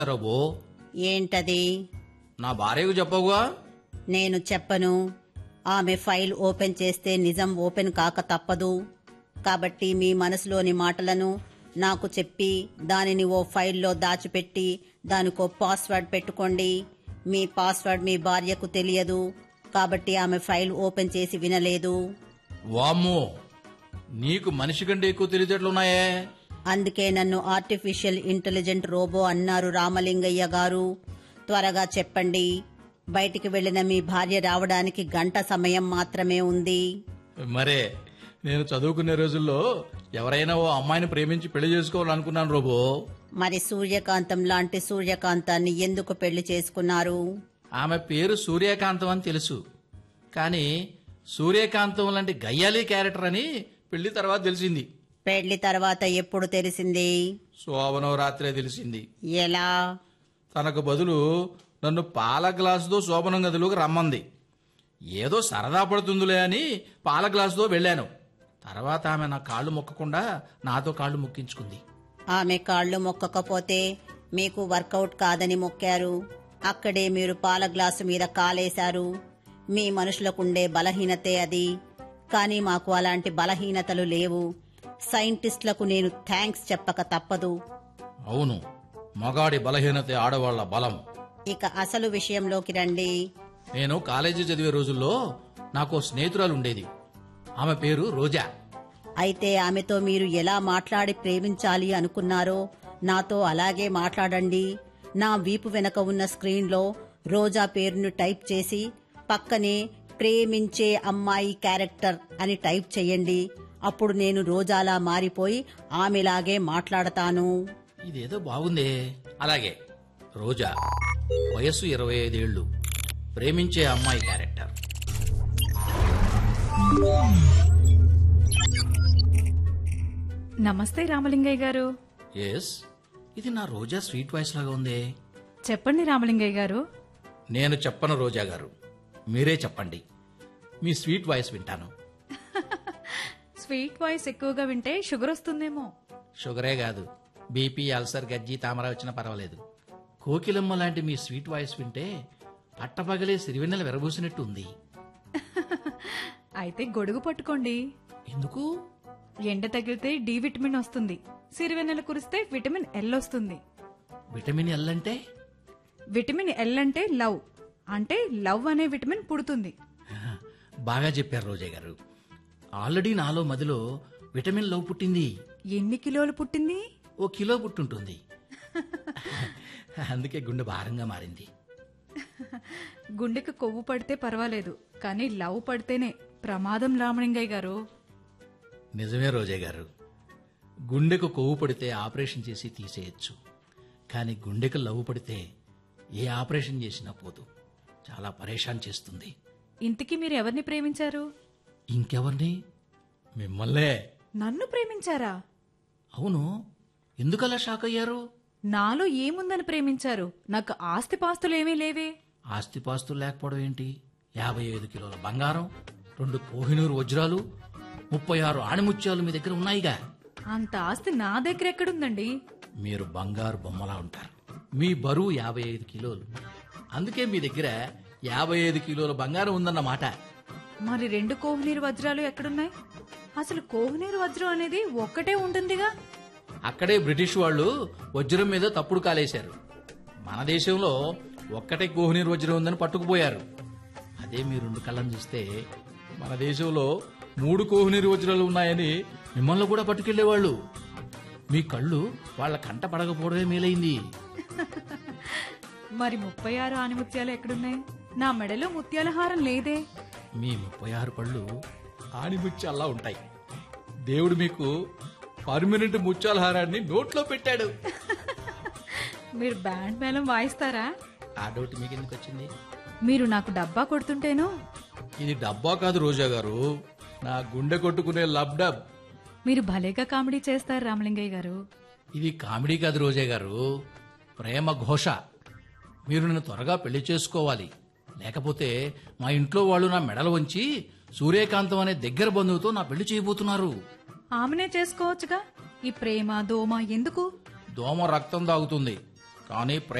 robo ఏంటది నా భార్యకు చెప్పవుగా నేను చెప్పను ఆమె ఫైల్ ఓపెన్ చేస్తే నిజం ఓపెన్ కాక తప్పదు కాబట్టి మీ మనసులోని మాటలను నాకు చెప్పి దానిని ఓ ఫైల్లో దాచిపెట్టి దానికో పాస్వర్డ్ పెట్టుకోండి మీ పాస్వర్డ్ మీ భార్యకు తెలియదు కాబట్టి ఆమె ఫైల్ ఓపెన్ చేసి వినలేదు వామ్మో నీకు మనిషి కంటే ఎక్కువ తెలివితేటలున్నాయే అందుకే నన్ను ఆర్టిఫిషియల్ ఇంటెలిజెంట్ రోబో అన్నారు రామలింగయ్య గారు త్వరగా చెప్పండి బయటికి వెళ్లిన మీ భార్య రావడానికి గంట సమయం మాత్రమే ఉంది మరే నేను చదువుకునే రోజుల్లో ఎవరైనా ఓ అమ్మాయిని ప్రేమించి పెళ్లి చేసుకోవాలనుకున్నాను రోబో మరి సూర్యకాంతం లాంటి సూర్యకాంతాన్ని ఎందుకు పెళ్లి చేసుకున్నారు ఆమె పేరు సూర్యకాంతం అని తెలుసు కానీ సూర్యకాంతం లాంటి గయ్యాలి క్యారెక్టర్ అని పెళ్లి తర్వాత తెలిసింది పెళ్లి తర్వాత ఎప్పుడు తెలిసింది శోభనం రాత్రే తెలిసింది ఎలా తనకు బదులు నన్ను పాల గ్లాసుతో శోభనం గదిలోకి రమ్మంది ఏదో సరదా పడుతుందిలే అని పాల గ్లాసుతో వెళ్ళాను తర్వాత ఆమె నా కాళ్ళు మొక్కకుండా నాతో కాళ్ళు మొక్కించుకుంది ఆమె కాళ్ళు మొక్కకపోతే మీకు వర్కౌట్ కాదని మొక్కారు అక్కడే మీరు పాల గ్లాసు మీద కాలేశారు మీ మనుషులకుండే బలహీనతే అది కానీ మాకు అలాంటి బలహీనతలు లేవు సైంటిస్టులకు నేను థ్యాంక్స్ చెప్పక తప్పదు అవును మగాడి బలహీనతే ఆడవాళ్ల బలం ఇక అసలు విషయంలోకి రండి నేను కాలేజీ చదివే రోజుల్లో నాకు ఓ స్నేహితురాలు ఉండేది ఆమె పేరు రోజా అయితే ఆమెతో మీరు ఎలా మాట్లాడి ప్రేమించాలి అనుకున్నారో నాతో అలాగే మాట్లాడండి నా వీపు వెనక ఉన్న స్క్రీన్లో రోజా పేరును టైప్ చేసి పక్కనే ప్రేమించే అమ్మాయి క్యారెక్టర్ అని టైప్ చేయండి అప్పుడు నేను రోజాలా మారిపోయి ఆమెలాగే మాట్లాడతాను ఇదేదో బాగుందే అలాగే రోజా వయస్సు ఇరవై ఐదేళ్లు ప్రేమించే అమ్మాయి క్యారెక్టర్ నమస్తే రామలింగయ్య గారు ఎస్ ఇది నా రోజా స్వీట్ వాయిస్ లాగా ఉందే చెప్పండి రామలింగయ్య గారు నేను చెప్పను రోజా గారు మీరే చెప్పండి మీ స్వీట్ వాయిస్ వింటాను స్వీట్ వాయిస్ ఎక్కువగా వింటే షుగర్ వస్తుందేమో షుగరే కాదు బీపీ అల్సర్ గజ్జి తామర వచ్చినా పర్వాలేదు కోకిలమ్మ లాంటి మీ స్వీట్ వాయిస్ వింటే పట్టపగలే సిరివెన్నెల విరబూసినట్టు ఉంది అయితే గొడుగు పట్టుకోండి ఎందుకు ఎండ తగిలితే డి విటమిన్ వస్తుంది సిరివెన్నెల కురిస్తే విటమిన్ ఎల్ వస్తుంది విటమిన్ ఎల్ అంటే విటమిన్ ఎల్ అంటే లవ్ అంటే లవ్ అనే విటమిన్ పుడుతుంది బాగా చెప్పారు రోజా గారు ఆల్రెడీ నాలో మదిలో విటమిన్ లవ్ పుట్టింది ఎన్ని కిలోలు పుట్టింది ఓ కిలో పుట్టుంటుంది అందుకే గుండె భారంగా మారింది గుండెకు కొవ్వు పడితే పర్వాలేదు కానీ లవ్ పడితేనే ప్రమాదం రామలింగయ్య గారు నిజమే రోజా గారు గుండెకు కొవ్వు పడితే ఆపరేషన్ చేసి తీసేయచ్చు కానీ గుండెకు లవ్వు పడితే ఏ ఆపరేషన్ చేసినా పోదు చాలా పరేషాన్ చేస్తుంది ఇంతకీ మీరు ఎవరిని ప్రేమించారు ఇంకెవరిని మిమ్మల్నే నన్ను ప్రేమించారా అవును ఎందుకలా షాక్ అయ్యారు నాలో ఏముందని ప్రేమించారు నాకు ఆస్తిపాస్తులు ఏమీ లేవే ఆస్తిపాస్తులు లేకపోవడం ఏంటి యాభై ఐదు కిలోల బంగారం రెండు కోహినూరు వజ్రాలు ముప్పై ఆరు ఆణిముత్యాలు మీ దగ్గర ఉన్నాయిగా అంత ఆస్తి నా దగ్గర ఎక్కడుందండి మీరు బంగారు బొమ్మలా ఉంటారు మీ బరువు యాభై ఐదు కిలోలు అందుకే మీ దగ్గర యాభై ఐదు కిలోల బంగారం ఉందన్నమాట మరి రెండు కోహినీరు వజ్రాలు ఎక్కడున్నాయి అసలు కోహినీరు వజ్రం అనేది ఒక్కటే ఉంటుందిగా అక్కడే బ్రిటిష్ వాళ్ళు వజ్రం మీద తప్పుడు కాలేశారు మన దేశంలో ఒక్కటే కోహినీర్ వజ్రం ఉందని పట్టుకుపోయారు అదే మీ రెండు కళ్ళని చూస్తే మన దేశంలో మూడు కోహినీర్ వజ్రాలు ఉన్నాయని మిమ్మల్ని కూడా పట్టుకెళ్లేవాళ్ళు మీ కళ్ళు వాళ్ళ కంట పడకపోవడమే మేలైంది మరి ముప్పై ఆరు ఆనిముత్యాలు ఎక్కడున్నాయి నా మెడలో ముత్యాల హారం లేదే మీ ముప్పై ఆరు పళ్ళు ఆణిముత్యాల్లా ఉంటాయి దేవుడు మీకు పర్మనెంట్ ముత్యాల హారాన్ని నోట్లో పెట్టాడు మీరు బ్యాండ్ మేళం వాయిస్తారా ఆ డౌట్ మీకు ఎందుకు వచ్చింది మీరు నాకు డబ్బా కొడుతుంటేను ఇది డబ్బా కాదు రోజా గారు నా గుండె కొట్టుకునే లబ్ డబ్ మీరు భలేగా కామెడీ చేస్తారు రామలింగయ్య గారు ఇది కామెడీ కాదు రోజా గారు ప్రేమ ఘోష మీరు నన్ను త్వరగా పెళ్లి చేసుకోవాలి లేకపోతే మా ఇంట్లో వాళ్ళు నా మెడలు వంచి సూర్యకాంతం అనే దగ్గర బంధువుతో నా పెళ్లి చేయబోతున్నారు ఆమెనే చేసుకోవచ్చుగా ఈ ప్రేమ దోమ ఎందుకు దోమ రక్తం తాగుతుంది కానీ